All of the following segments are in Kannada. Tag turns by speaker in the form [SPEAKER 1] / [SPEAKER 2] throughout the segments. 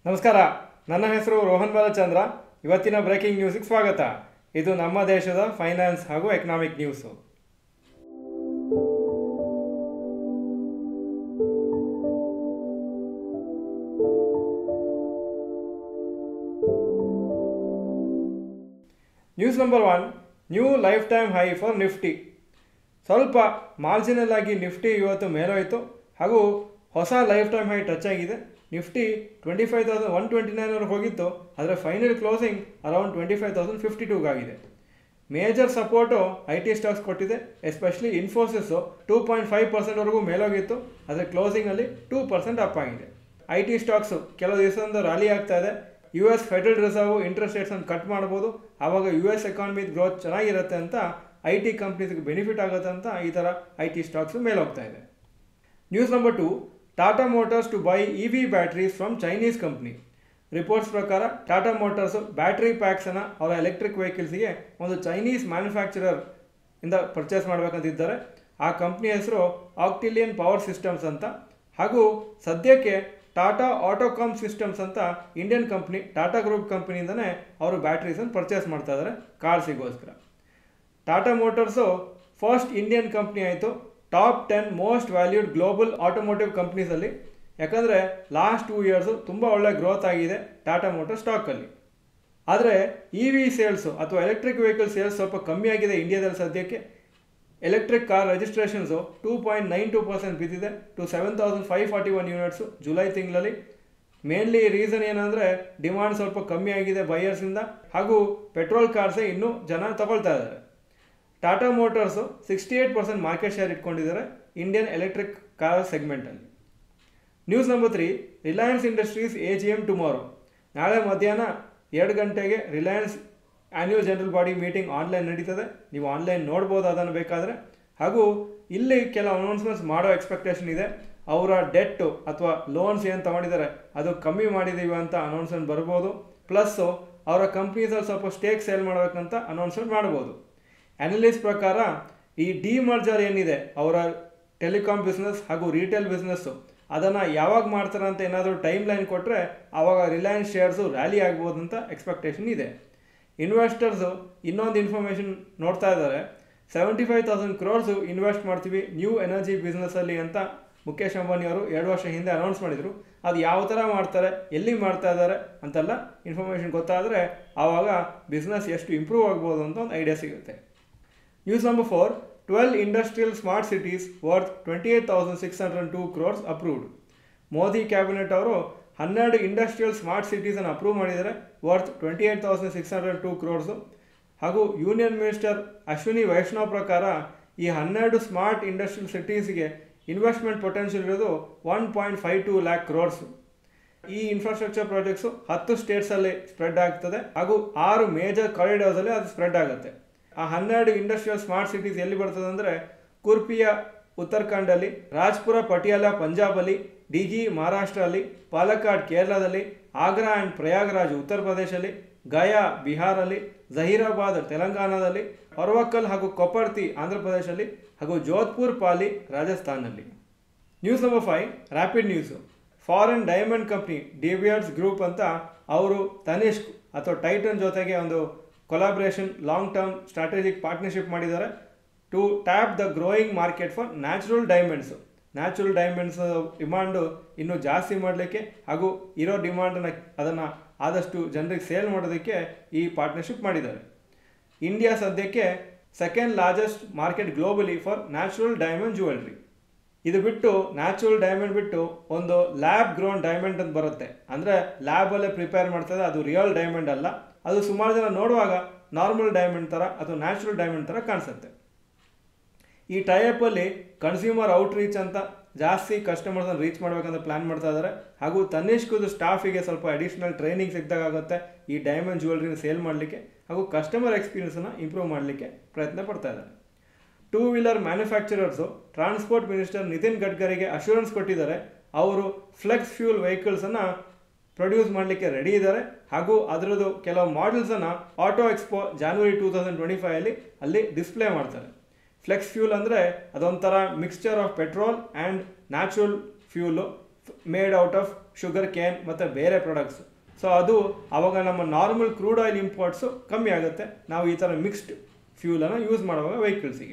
[SPEAKER 1] ನಮಸ್ಕಾರ ನನ್ನ ಹೆಸರು ರೋಹನ್ ಬಾಲಚಂದ್ರ ಇವತ್ತಿನ ಬ್ರೇಕಿಂಗ್ ನ್ಯೂಸ್ಗೆ ಸ್ವಾಗತ ಇದು ನಮ್ಮ ದೇಶದ ಫೈನಾನ್ಸ್ ಹಾಗೂ economic news news number one new life time high for Nifty ಸ್ವಲ್ಪ ಮಾರ್ಜಿನಲ್ ಆಗಿ ನಿಫ್ಟಿ ಇವತ್ತು ಮೇಲೋಯಿತು ಹಾಗೂ ಹೊಸ ಲೈಫ್ ಟೈಮ್ ಹೈ ಟಚ್ ಆಗಿದೆ Nifty twenty five thousand one twenty ನೈನ್ವರೆಗೆ ಹೋಗಿತ್ತು ಆದರೆ final closing around twenty five thousand fifty ಟೂಗಾಗಿದೆ major support I T stocks ಕೊಟ್ಟಿದೆ especially Infosys two point five ಪರ್ಸೆಂಟ್ವರೆಗೂ ಮೇಲೋಗಿತ್ತು ಆದರೆ ಕ್ಲೋಸಿಂಗಲ್ಲಿ ಟೂ ಪರ್ಸೆಂಟ್ ಅಪ್ ಆಗಿದೆ ಐ ಟಿ ಸ್ಟಾಕ್ಸು ಕೆಲವು ದಿವಸದಿಂದ ರ್ಯಾಲಿ ಆಗ್ತಾ ಇದೆ U S Federal Reserve interest ರೇಟ್ಸನ್ನು ಕಟ್ ಮಾಡ್ಬೋದು ಆವಾಗ ಯು ಎಸ್ ಎಕಾನಮಿ ಗ್ರೋತ್ ಚೆನ್ನಾಗಿರುತ್ತೆ ಅಂತ ಐ ಟಿ ಕಂಪ್ನೀಸ್ಗೆ ಬೆನಿಫಿಟ್ ಆಗುತ್ತೆ ಅಂತ ಈ ಥರ ಐ ಟಿ ಸ್ಟಾಕ್ಸು ಮೇಲೆ ಹೋಗ್ತಾ ಇದೆ news number two Tata Motors to buy E V batteries from Chinese company reports ಪ್ರಕಾರ ಟಾಟಾ ಮೋಟಾರ್ಸು ಬ್ಯಾಟ್ರಿ ಪ್ಯಾಕ್ಸನ್ನು ಅವರ ಎಲೆಕ್ಟ್ರಿಕ್ ವೆಹಿಕಲ್ಸ್ಗೆ ಒಂದು ಚೈನೀಸ್ ಮ್ಯಾನುಫ್ಯಾಕ್ಚರರ್ ಇಂದ ಪರ್ಚೇಸ್ ಮಾಡಬೇಕಂತಿದ್ದಾರೆ ಆ ಕಂಪ್ನಿ ಹೆಸರು ಆಕ್ಟಿಲಿಯನ್ ಪವರ್ ಸಿಸ್ಟಮ್ಸ್ ಅಂತ ಹಾಗೂ ಸದ್ಯಕ್ಕೆ ಟಾಟಾ ಆಟೋಕಾಮ್ ಸಿಸ್ಟಮ್ಸ್ ಅಂತ ಇಂಡಿಯನ್ ಕಂಪ್ನಿ ಟಾಟಾ ಗ್ರೂಪ್ ಕಂಪ್ನಿಯಿಂದನೇ ಅವರು ಬ್ಯಾಟ್ರೀಸನ್ನು ಪರ್ಚೇಸ್ ಮಾಡ್ತಾ ಇದ್ದಾರೆ ಕಾರ್ಸಿಗೋಸ್ಕರ Tata Motors first Indian company ಆಯಿತು top ten most valued global automotive ಕಂಪ್ನೀಸಲ್ಲಿ ಯಾಕಂದರೆ ಲಾಸ್ಟ್ ಟೂ ಇಯರ್ಸು ತುಂಬ ಒಳ್ಳೆ ಗ್ರೋತ್ ಆಗಿದೆ ಟಾಟಾ ಮೋಟರ್ ಸ್ಟಾಕಲ್ಲಿ ಆದರೆ ಇ ವಿ ಸೇಲ್ಸು ಅಥವಾ ಎಲೆಕ್ಟ್ರಿಕ್ ವೆಹಿಕಲ್ ಸೇಲ್ಸ್ ಸ್ವಲ್ಪ ಕಮ್ಮಿ ಆಗಿದೆ ಇಂಡಿಯಾದಲ್ಲಿ ಸದ್ಯಕ್ಕೆ electric car registrations two point nine two percent ಬಿದ್ದಿದೆ to seven thousand five forty one units July ತಿಂಗಳಲ್ಲಿ ಮೇನ್ಲಿ ರೀಸನ್ ಏನಂದರೆ ಡಿಮಾಂಡ್ ಸ್ವಲ್ಪ ಕಮ್ಮಿ ಆಗಿದೆ ಬೈಯರ್ಸಿಂದ ಹಾಗೂ ಪೆಟ್ರೋಲ್ ಕಾರ್ಸೇ ಇನ್ನೂ ಜನ ತಗೊಳ್ತಾ ಇದ್ದಾರೆ Tata Motors sixty eight percent market share ಇಟ್ಕೊಂಡಿದ್ದಾರೆ ಇಂಡಿಯನ್ ಎಲೆಕ್ಟ್ರಿಕ್ ಕಾರ್ ಸೆಗ್ಮೆಂಟಲ್ಲಿ news number three Reliance Industries A G M tomorrow ನಾಳೆ ಮಧ್ಯಾಹ್ನ ಎರಡು ಗಂಟೆಗೆ Reliance annual general body meeting online ನಡೀತದೆ ನೀವು ಆನ್ಲೈನ್ ನೋಡ್ಬೋದು ಅದನ್ನು ಬೇಕಾದರೆ ಹಾಗೂ ಇಲ್ಲಿ ಕೆಲವು ಅನೌನ್ಸ್ಮೆಂಟ್ಸ್ ಮಾಡೋ ಎಕ್ಸ್ಪೆಕ್ಟೇಷನ್ ಇದೆ ಅವರ ಡೆಟ್ಟು ಅಥವಾ ಲೋನ್ಸ್ ಏನು ತೊಗೊಂಡಿದ್ದಾರೆ ಅದು ಕಮ್ಮಿ ಮಾಡಿದ್ದೀವಿ ಅಂತ ಅನೌನ್ಸ್ಮೆಂಟ್ ಬರ್ಬೋದು ಪ್ಲಸ್ಸು ಅವರ ಕಂಪ್ನೀಸಲ್ಲಿ ಸ್ವಲ್ಪ ಸ್ಟೇಕ್ ಸೇಲ್ ಮಾಡಬೇಕಂತ ಅನೌನ್ಸ್ಮೆಂಟ್ ಮಾಡ್ಬೋದು ಅನಲಿಸ್ಟ್ ಪ್ರಕಾರ ಈ ಡಿ ಮರ್ಜರ್ ಏನಿದೆ ಅವರ ಟೆಲಿಕಾಂ ಬಿಸ್ನೆಸ್ ಹಾಗೂ ರಿಟೇಲ್ ಬಿಸ್ನೆಸ್ಸು ಅದನ್ನು ಯಾವಾಗ ಮಾಡ್ತಾರೆ ಅಂತ ಏನಾದರೂ ಟೈಮ್ ಲೈನ್ ಕೊಟ್ಟರೆ ಆವಾಗ ರಿಲಯನ್ಸ್ ಶೇರ್ಸು ರ್ಯಾಲಿ ಆಗ್ಬೋದು ಅಂತ ಎಕ್ಸ್ಪೆಕ್ಟೇಷನ್ ಇದೆ ಇನ್ವೆಸ್ಟರ್ಸು ಇನ್ನೊಂದು ಇನ್ಫಾರ್ಮೇಷನ್ ನೋಡ್ತಾ ಇದ್ದಾರೆ seventy five thousand crores invest ಮಾಡ್ತೀವಿ ನ್ಯೂ ಎನರ್ಜಿ ಬಿಸ್ನೆಸ್ಸಲ್ಲಿ ಅಂತ ಮುಖೇಶ್ ಅಂಬಾನಿ ಅವರು ಎರಡು ವರ್ಷ ಹಿಂದೆ ಅನೌನ್ಸ್ ಮಾಡಿದರು ಅದು ಯಾವ ಥರ ಮಾಡ್ತಾರೆ ಎಲ್ಲಿ ಮಾಡ್ತಾ ಇದ್ದಾರೆ ಅಂತೆಲ್ಲ ಇನ್ಫಾರ್ಮೇಷನ್ ಗೊತ್ತಾದರೆ ಆವಾಗ ಬಿಸ್ನೆಸ್ ಎಷ್ಟು ಇಂಪ್ರೂವ್ ಆಗ್ಬೋದು ಅಂತ ಒಂದು ಐಡಿಯಾ ಸಿಗುತ್ತೆ news number four twelve industrial smart cities worth twenty eight thousand six hundred two crores approved Modi cabinet ಅವರು ಹನ್ನೆರಡು ಇಂಡಸ್ಟ್ರಿಯಲ್ ಸ್ಮಾರ್ಟ್ ಸಿಟೀಸನ್ನು ಅಪ್ರೂವ್ ಮಾಡಿದ್ದಾರೆ worth twenty eight thousand six hundred two crores ಹಾಗೂ ಯೂನಿಯನ್ ಮಿನಿಸ್ಟರ್ ಅಶ್ವಿನಿ ವೈಷ್ಣವ್ ಪ್ರಕಾರ ಈ ಹನ್ನೆರಡು ಸ್ಮಾರ್ಟ್ ಇಂಡಸ್ಟ್ರಿಯಲ್ ಸಿಟೀಸ್ಗೆ ಇನ್ವೆಸ್ಟ್ಮೆಂಟ್ ಪೊಟೆನ್ಷಿಯಲ್ ಇರೋದು one point five two lakh crores ಈ ಇನ್ಫ್ರಾಸ್ಟ್ರಕ್ಚರ್ ಪ್ರಾಜೆಕ್ಟ್ಸು ಹತ್ತು ಸ್ಟೇಟ್ಸಲ್ಲಿ ಸ್ಪ್ರೆಡ್ ಆಗ್ತದೆ ಹಾಗೂ ಆರು ಮೇಜರ್ ಕಾರಿಡಾರ್ಸಲ್ಲಿ ಅದು ಸ್ಪ್ರೆಡ್ ಆಗುತ್ತೆ ಆ ಹನ್ನೆರಡು ಇಂಡಸ್ಟ್ರಿಯಲ್ ಸ್ಮಾರ್ಟ್ ಸಿಟೀಸ್ ಎಲ್ಲಿ ಬರ್ತದೆ ಅಂದರೆ ಕುರ್ಪಿಯ ಉತ್ತರಾಖಂಡಲ್ಲಿ ರಾಜ್ಪುರ ಪಟಿಯಾಲ ಪಂಜಾಬಲ್ಲಿ ಡಿಜಿ ಮಹಾರಾಷ್ಟ್ರಲ್ಲಿ ಪಾಲಕ್ಕಾಡ್ ಕೇರಳದಲ್ಲಿ ಆಗ್ರಾ ಆ್ಯಂಡ್ ಪ್ರಯಾಗ್ರಾಜ್ ಉತ್ತರ ಪ್ರದೇಶಲ್ಲಿ ಗಯಾ ಬಿಹಾರಲ್ಲಿ ಜಹೀರಾಬಾದ್ ತೆಲಂಗಾಣದಲ್ಲಿ ಹೊರವಕ್ಕಲ್ ಹಾಗೂ ಕೊಪ್ಪರ್ತಿ ಆಂಧ್ರ ಪ್ರದೇಶಲ್ಲಿ ಹಾಗೂ ಜೋಧ್ಪುರ್ ಪಾಲಿ ರಾಜಸ್ಥಾನಲ್ಲಿ news number five rapid news foreign diamond company De Beers group ಅಂತ ಅವರು ತನಿಷ್ಕ್ ಅಥವಾ ಟೈಟನ್ ಜೊತೆಗೆ ಒಂದು collaboration long term strategic partnership ಮಾಡಿದ್ದಾರೆ to tap the growing market for natural diamonds natural diamonds demand ಇನ್ನೂ ಜಾಸ್ತಿ ಮಾಡಲಿಕ್ಕೆ ಹಾಗೂ ಇರೋ ಡಿಮಾಂಡನ್ನು ಅದನ್ನು ಆದಷ್ಟು ಜನರಿಗೆ ಸೇಲ್ ಮಾಡೋದಕ್ಕೆ ಈ ಪಾರ್ಟ್ನರ್ಶಿಪ್ ಮಾಡಿದ್ದಾರೆ ಇಂಡಿಯಾ ಸದ್ಯಕ್ಕೆ second largest market globally for natural diamond jewellery ಇದು ಬಿಟ್ಟು ನ್ಯಾಚುರಲ್ ಡೈಮಂಡ್ ಬಿಟ್ಟು ಒಂದು ಲ್ಯಾಬ್ ಗ್ರೋನ್ ಡೈಮಂಡ್ ಅಂತ ಬರುತ್ತೆ ಅಂದರೆ ಲ್ಯಾಬಲ್ಲೇ ಪ್ರಿಪೇರ್ ಮಾಡ್ತದೆ ಅದು ರಿಯಲ್ ಡೈಮಂಡ್ ಅಲ್ಲ ಅದು ಸುಮಾರು ಜನ ನೋಡುವಾಗ ನಾರ್ಮಲ್ ಡೈಮಂಡ್ ಥರ ಅಥವಾ ನ್ಯಾಚುರಲ್ ಡೈಮಂಡ್ ಥರ ಕಾಣಿಸುತ್ತೆ ಈ ಟೈಅಪ್ಪಲ್ಲಿ ಕನ್ಸ್ಯೂಮರ್ ಔಟ್ರೀಚ್ ಅಂತ ಜಾಸ್ತಿ ಕಸ್ಟಮರ್ಸನ್ನು ರೀಚ್ ಮಾಡಬೇಕಂತ ಪ್ಲ್ಯಾನ್ ಮಾಡ್ತಾ ಇದ್ದಾರೆ ಹಾಗೂ ತನ್ನಿಷ್ಕುದು ಸ್ಟಾಫಿಗೆ ಸ್ವಲ್ಪ ಅಡಿಷ್ನಲ್ ಟ್ರೈನಿಂಗ್ ಸಿಕ್ಕಿದಾಗುತ್ತೆ ಈ ಡೈಮಂಡ್ ಜ್ಯುವೆಲ್ರಿನ ಸೇಲ್ ಮಾಡಲಿಕ್ಕೆ ಹಾಗೂ ಕಸ್ಟಮರ್ ಎಕ್ಸ್ಪೀರಿಯನ್ಸನ್ನು ಇಂಪ್ರೂವ್ ಮಾಡಲಿಕ್ಕೆ ಪ್ರಯತ್ನ ಪಡ್ತಾ ಇದ್ದಾರೆ two wheeler manufacturers transport minister Nitin ಗಡ್ಕರಿಗೆ ಅಶ್ಯೂರೆನ್ಸ್ ಕೊಟ್ಟಿದ್ದಾರೆ ಅವರು ಫ್ಲೆಕ್ಸ್ ಫ್ಯೂಲ್ ವೆಹಿಕಲ್ಸನ್ನು ಪ್ರೊಡ್ಯೂಸ್ ಮಾಡಲಿಕ್ಕೆ ರೆಡಿ ಇದ್ದಾರೆ ಹಾಗೂ ಅದರದ್ದು ಕೆಲವು ಮಾಡೆಲ್ಸನ್ನು auto expo January two thousand twenty ಫೈವಲ್ಲಿ ಅಲ್ಲಿ ಡಿಸ್ಪ್ಲೇ ಮಾಡ್ತಾರೆ ಫ್ಲೆಕ್ಸ್ ಫ್ಯೂಲ್ ಅಂದರೆ ಅದೊಂಥರ mixture of petrol and natural fuel made out of sugar cane ಮತ್ತು ಬೇರೆ ಪ್ರಾಡಕ್ಟ್ಸ್ ಸೊ ಅದು ಆವಾಗ ನಮ್ಮ ನಾರ್ಮಲ್ ಕ್ರೂಡ್ ಆಯಿಲ್ ಇಂಪೋರ್ಟ್ಸು ಕಮ್ಮಿ ಆಗುತ್ತೆ ನಾವು ಈ ಥರ ಮಿಕ್ಸ್ಡ್ ಫ್ಯೂಲನ್ನು ಯೂಸ್ ಮಾಡುವಾಗ ವೆಹಿಕಲ್ಸಿಗೆ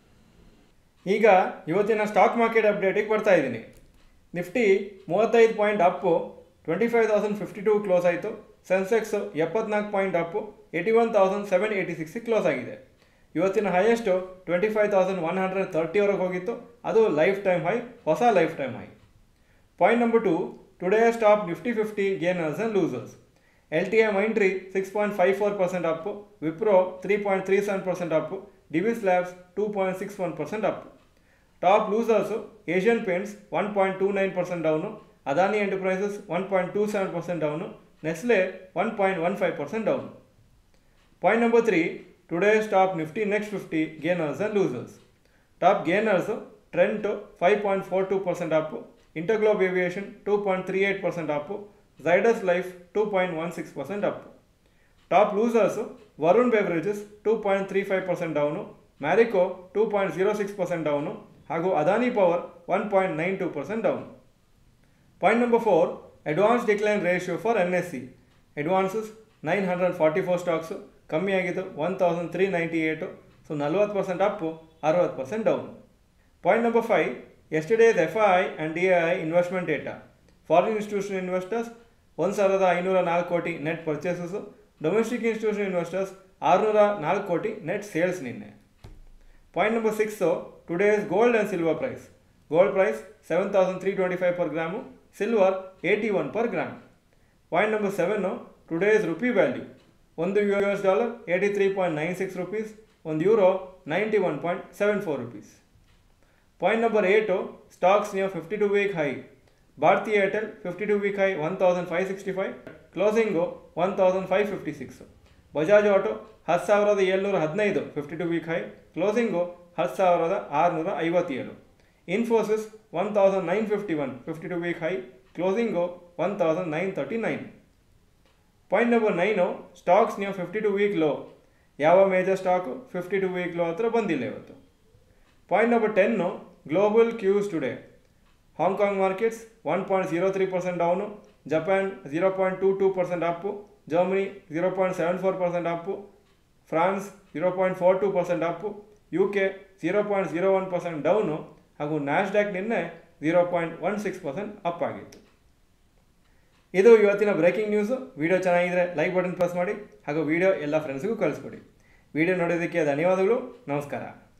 [SPEAKER 1] ಈಗ ಇವತ್ತಿನ ಸ್ಟಾಕ್ ಮಾರ್ಕೆಟ್ ಅಪ್ಡೇಟಿಗೆ ಬರ್ತಾ ಇದ್ದೀನಿ ನಿಫ್ಟಿ ಮೂವತ್ತೈದು point up twenty five thousand fifty two close ಆಯಿತು ಸೆನ್ಸೆಕ್ಸು ಎಪ್ಪತ್ನಾಲ್ಕು point up eighty one thousand seven eighty ಸಿಕ್ಸಿಗೆ ಕ್ಲೋಸ್ ಆಗಿದೆ ಇವತ್ತಿನ highest twenty five thousand one hundred ತರ್ಟಿವರೆಗೆ ಹೋಗಿತ್ತು ಅದು ಲೈಫ್ ಟೈಮ್ ಹೈ ಹೊಸ life time high point number two today's top Nifty fifty gainers and losers L T Mindtree six point five four percent up Wipro three point three seven percent up Divi's labs two point six one percent up top losers Asian Paints one point two nine percent down Adani Enterprises one point two seven percent down Nestle one point one five percent down point number three today's top Nifty next fifty gainers and losers top gainers Trent five point four two percent up InterGlobe Aviation two point three eight percent up Zydus Life two point one six percent up top losers Varun beverages two point three five percent down Marico two point zero six percent down ಹಾಗೂ Adani power one point nine two percent down point number four advance decline ratio for N S C advances nine hundred forty four stocks ಕಮ್ಮಿ ಆಗಿದ್ದು one thousand three ninety eight so ನಲ್ವತ್ತು ಪರ್ಸೆಂಟ್ ಅಪ್ಪು ಅರವತ್ತು percent down point number five yesterday's F I and D I investment data foreign institution investors ಒಂದು ಸಾವಿರದ ಐನೂರ ನಾಲ್ಕು ಕೋಟಿ net purchases domestic institution investors ಆರುನೂರ ನಾಲ್ಕು ಕೋಟಿ ನೆಟ್ ಸೇಲ್ಸ್ ನಿನ್ನೆ point number six today's gold and silver price gold price seven thousand three twenty five per gram silver eighty one per gram point number seven today's rupee value ಒಂದು U S dollar eighty three point nine six rupees ಒಂದು euro ninety one point seven four rupees point number eight stocks near fifty two week high Bharati Airtel fifty two week high one thousand five sixty five closing one thousand five fifty six Bajaj auto ಹತ್ತು ಸಾವಿರದ ಏಳ್ನೂರ ಹದಿನೈದು fifty two week high closing ಹತ್ತು ಸಾವಿರದ ಆರುನೂರ ಐವತ್ತೇಳು Infosys one thousand nine fifty one fifty two week high closing one thousand nine thirty nine point number nine stocks ನೀವು ಫಿಫ್ಟಿ ಟು ವೀಕ್ ಲೋ ಯಾವ major stock fifty two week low ಹತ್ರ ಬಂದಿಲ್ಲ ಇವತ್ತು point number ten global Qs today Hong Kong markets one point zero three percent down Japan zero point two two percent up Germany zero point seven four percent up France zero point four two percent up U K zero point zero one percent down ಹಾಗೂ ನ್ಯಾಶ್ಡ್ಯಾಕ್ ನಿನ್ನೆ zero point one six percent up ಆಗಿತ್ತು ಇದು ಇವತ್ತಿನ ಬ್ರೇಕಿಂಗ್ ನ್ಯೂಸು ವಿಡಿಯೋ ಚೆನ್ನಾಗಿದ್ರೆ ಲೈಕ್ ಬಟನ್ ಪ್ರೆಸ್ ಮಾಡಿ ಹಾಗೂ ವಿಡಿಯೋ ಎಲ್ಲ ಫ್ರೆಂಡ್ಸ್ಗೂ ಕಳಿಸ್ಕೊಡಿ ವಿಡಿಯೋ ನೋಡೋದಕ್ಕೆ ಧನ್ಯವಾದಗಳು ನಮಸ್ಕಾರ